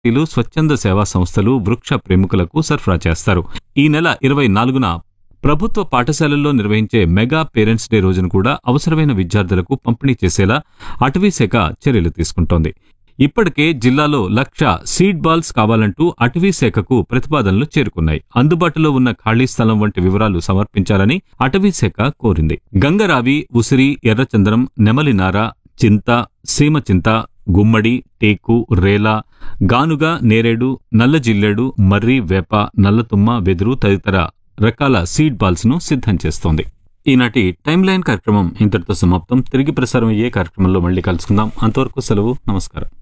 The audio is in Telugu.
సొసైటీలు స్వచ్ఛంద సేవా సంస్థలు వృక్ష ప్రేమికులకు సరఫరా చేస్తారు ఈ నెల ఇరవై నాలుగున ప్రభుత్వ పాఠశాలల్లో నిర్వహించే మెగా పేరెంట్స్ డే రోజున కూడా అవసరమైన విద్యార్థులకు పంపిణీ చేసేలా అటవీ శాఖ చర్యలు తీసుకుంటోంది ఇప్పటికే జిల్లాలో లక్ష సీడ్ బాల్స్ కావాలంటూ అటవీ శాఖకు ప్రతిపాదనలు చేరుకున్నాయి అందుబాటులో ఉన్న ఖాళీ స్థలం వంటి వివరాలు సమర్పించాలని అటవీ శాఖ కోరింది గంగరావి ఉసిరి ఎర్రచందనం నెమలినార చింత సీమ చింత గుమ్మడి టేకు రేలా గానుగ నేరేడు నల్ల జిల్లేడు మర్రి వేప నల్లతుమ్మ వెదురు తదితర రకాల సీడ్ బాల్స్ ను సిద్ధం చేస్తోంది ఈనాటి టైమ్ లైన్ కార్యక్రమం ఇంతటితో సమాప్తం తిరిగి ప్రసారం అయ్యే కార్యక్రమంలో మళ్ళీ కలుసుకుందాం అంతవరకు సెలవు నమస్కారం